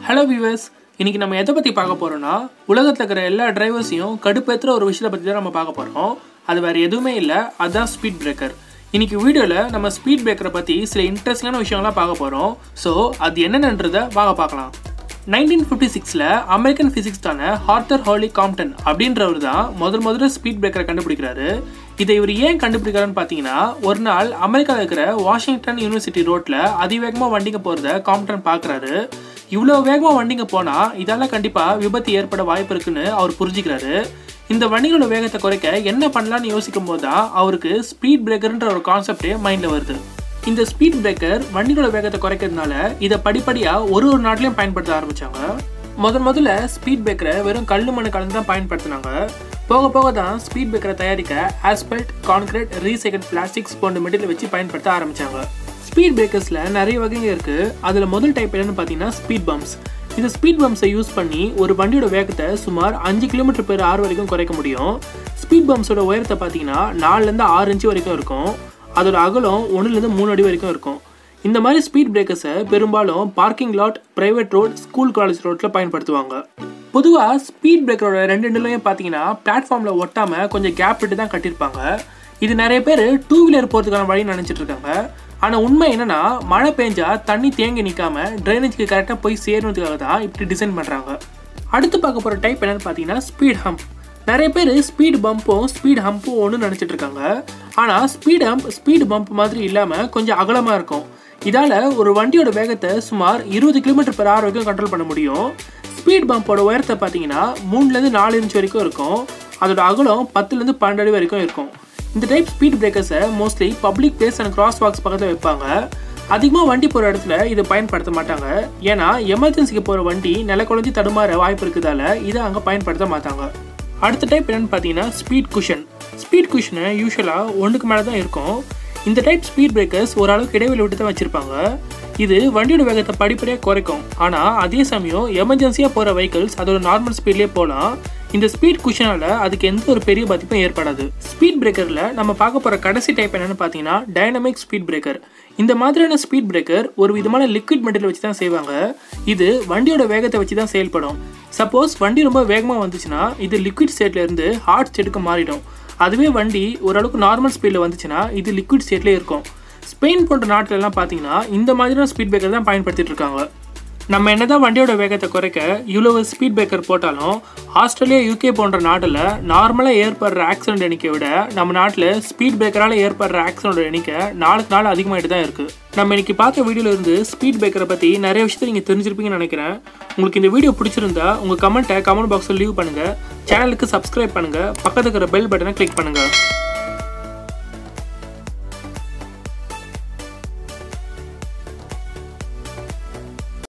hello viewers இன்னைக்கு நம்ம எதை பற்றி பார்க்க போகிறோம்னா உலகத்தில் இருக்கிற எல்லா டிரைவர்ஸையும் கடுப்பேற்றுற ஒரு விஷயத்தை பற்றி தான் நம்ம பார்க்க போகிறோம் அது வேறு எதுவுமே இல்லை அதுதான் ஸ்பீட் பிரேக்கர் இன்னைக்கு வீடியோவில் நம்ம ஸ்பீட் பிரேக்கரை பற்றி சில இன்ட்ரெஸ்டிங்கான விஷயங்கள்லாம் பார்க்க போகிறோம் ஸோ அது என்னென்னன்றதை வாங்க பார்க்கலாம் நைன்டீன் ஃபிஃப்டி சிக்ஸில் அமெரிக்கன் ஃபிசிக்ஸ்டான ஹார்த்தர் ஹார்லி காம்டன் அப்படின்றவர் தான் முதல் முதல்ல ஸ்பீட் பிரேக்கரை கண்டுபிடிக்கிறாரு இதை இவர் ஏன் கண்டுபிடிக்கிறாருன்னு பார்த்தீங்கன்னா ஒரு நாள் அமெரிக்காவில் இருக்கிற வாஷிங்டன் யூனிவர்சிட்டி ரோட்டில் அதிவேகமாக வண்டிங்க போகிறத காம்டன் பார்க்குறாரு இவ்வளோ வேகமாக வண்டிங்க போனால் இதால் கண்டிப்பாக விபத்து ஏற்பட வாய்ப்பு இருக்குன்னு அவர் புரிஞ்சுக்கிறாரு இந்த வண்டிகளோட வேகத்தை குறைக்க என்ன பண்ணலான்னு யோசிக்கும் போது தான் அவருக்கு ஸ்பீட் பிரேக்கர்ன்ற ஒரு கான்செப்டே மைண்டில் வருது இந்த ஸ்பீட் பிரேக்கர் வண்டிகளோட வேகத்தை குறைக்கிறதுனால இதை படிப்படியாக ஒரு ஒரு நாட்டிலையும் பயன்படுத்த ஆரம்பிச்சாங்க முதன் முதல்ல ஸ்பீட் பிரேக்கரை வெறும் கல் மண்ணு கலந்து தான் பயன்படுத்தினாங்க போக போக தான் ஸ்பீட் பிரேக்கரை தயாரிக்க ஆஸ்பல்ட் கான்கிரீட் ரீசைக்கிள் பிளாஸ்டிக்ஸ் போன்ற மெட்டீரியல் வச்சு பயன்படுத்த ஆரம்பிச்சாங்க ஸ்பீட் பிரேக்கர்ஸில் நிறைய வகைங்க இருக்குது அதில் முதல் டைப் என்னன்னு பார்த்தீங்கன்னா ஸ்பீட் பம்ப்ஸ் இந்த ஸ்பீட் பம்ப்ஸை யூஸ் பண்ணி ஒரு வண்டியோட வேகத்தை சுமார் அஞ்சு கிலோமீட்டர் பெர் ஆறு வரைக்கும் குறைக்க முடியும் ஸ்பீட் பம்ப்ஸோட உயரத்தை பார்த்தீங்கன்னா நாலுலேருந்து ஆறு இன்ச்சு வரைக்கும் இருக்கும் அதோட அகலம் ஒன்றுலேருந்து மூணு அடி வரைக்கும் இருக்கும் இந்த மாதிரி ஸ்பீட் பிரேக்கர்ஸை பெரும்பாலும் parking lot private road school college ரோட்டில் பயன்படுத்துவாங்க பொதுவாக ஸ்பீட் பிரேக்கரோட ரெண்டு நிலையும் பார்த்தீங்கன்னா பிளாட்ஃபார்மில் ஒட்டாமல் கொஞ்சம் கேப் விட்டு தான் கட்டியிருப்பாங்க இது நிறைய பேர் டூ வீலர் போகிறதுக்கான வழி நினச்சிட்டு இருக்காங்க ஆனால் உண்மை என்னன்னா மழை பெஞ்சா தண்ணி தேங்கி நிற்காம ட்ரைனேஜ்க்கு கரெக்டாக போய் சேரணுன்றதுக்காக தான் இப்படி டிசைன் பண்ணுறாங்க அடுத்து பார்க்க போகிற டைப் என்னன்னு பார்த்தீங்கன்னா ஸ்பீட் ஹம்ப் நிறைய பேர் ஸ்பீட் பம்பும் ஸ்பீட் ஹம்பும் ஒன்று நினச்சிட்டு இருக்காங்க ஆனால் ஸ்பீட் ஹம்ப் ஸ்பீட் பம்ப் மாதிரி இல்லாமல் கொஞ்சம் அகலமாக இருக்கும் இதால் ஒரு வண்டியோட வேகத்தை சுமார் இருபது கிலோமீட்டர் பெர் ஹவர் வரைக்கும் கண்ட்ரோல் பண்ண முடியும் ஸ்பீட் பம்போட உயரத்தை பார்த்தீங்கன்னா மூணுலேருந்து நாலு இன்ச் வரைக்கும் இருக்கும் அதோட அகலம் பத்துலேருந்து பன்னெண்டு அடி வரைக்கும் இருக்கும் இந்த டைப் ஸ்பீட் பிரேக்கர்ஸை mostly public place and crosswalks பக்கத்தில் வைப்பாங்க அதிகமாக வண்டி போகிற இடத்துல இதை பயன்படுத்த மாட்டாங்க ஏன்னா எமர்ஜென்சிக்கு போகிற வண்டி நில குழஞ்சி தடுமாற வாய்ப்பு இருக்கிறதால இதை அங்கே பயன்படுத்த மாட்டாங்க அடுத்த டைப் என்னன்னு பார்த்தீங்கன்னா ஸ்பீட் குஷன் ஸ்பீட் குஷனை யூஸ்வலாக ஒன்றுக்கு மேலே தான் இருக்கும் இந்த டைப் ஸ்பீட் பிரேக்கர்ஸ் ஓரளவுக்கு இடைவெளி விட்டு தான் வச்சுருப்பாங்க இது வண்டியோட வேகத்தை படிப்படியாக குறைக்கும் ஆனால் அதே சமயம் எமர்ஜென்சியாக போகிற வெஹிக்கிள்ஸ் அதோட நார்மல் ஸ்பீட்லேயே போகலாம் இந்த ஸ்பீட் குஷனால் அதுக்கு எந்த ஒரு பெரிய பாதிப்பும் ஏற்படாது ஸ்பீட் பிரேக்கரில் நம்ம பார்க்க போகிற கடைசி டைப் என்னன்னு பார்த்தீங்கன்னா டைனமிக் ஸ்பீட் பிரேக்கர் இந்த மாதிரியான ஸ்பீட் பிரேக்கர் ஒரு விதமான லிக்விட் மெட்டீரியல் வச்சு தான் செய்வாங்க இது வண்டியோட வேகத்தை வச்சு தான் செயல்படும் சப்போஸ் வண்டி ரொம்ப வேகமாக வந்துச்சுன்னா இது லிக்விட் ஸ்டேட்ல இருந்து ஹார்ட் ஸ்டேட்டுக்கு மாறிடும் அதுவே வண்டி ஓரளவுக்கு நார்மல் ஸ்பீடில் வந்துச்சுன்னா இது லிக்விட் ஸ்டேட்லேயே இருக்கும் ஸ்பெயின் போன்ற நாட்டிலலாம் பார்த்தீங்கன்னா இந்த மாதிரியான ஸ்பீட் பிரேக்கர் தான் பயன்படுத்திட்டு இருக்காங்க நம்ம என்னதான் வண்டியோட வேகத்தை குறைக்க இவ்வளவு ஸ்பீட் பிரேக்கர் போட்டாலும் ஆஸ்திரேலியா யூகே போன்ற நாட்டில் நார்மலாக ஏற்படுற ஆக்சிடென்ட் எண்ணிக்கை விட நம்ம நாட்டில் ஸ்பீட் பிரேக்கரால் ஏற்படுற ஆக்சிடென்ட் எண்ணிக்கை நாளுக்கு நாள் அதிகமாகிட்டு தான் இருக்குது நம்ம இன்னைக்கு பார்த்த வீடியோல இருந்து ஸ்பீட் பிரேக்கரை பற்றி நிறைய விஷயத்தை நீங்கள் தெரிஞ்சிருப்பீங்கன்னு நினைக்கிறேன் உங்களுக்கு இந்த வீடியோ பிடிச்சிருந்தா உங்கள் கமெண்ட்டை கமெண்ட் பாக்ஸில் லீவ் பண்ணுங்கள் சேனலுக்கு சப்ஸ்கிரைப் பண்ணுங்கள் பக்கத்துக்கு இருக்கிற பெல் பட்டனை கிளிக் பண்ணுங்கள்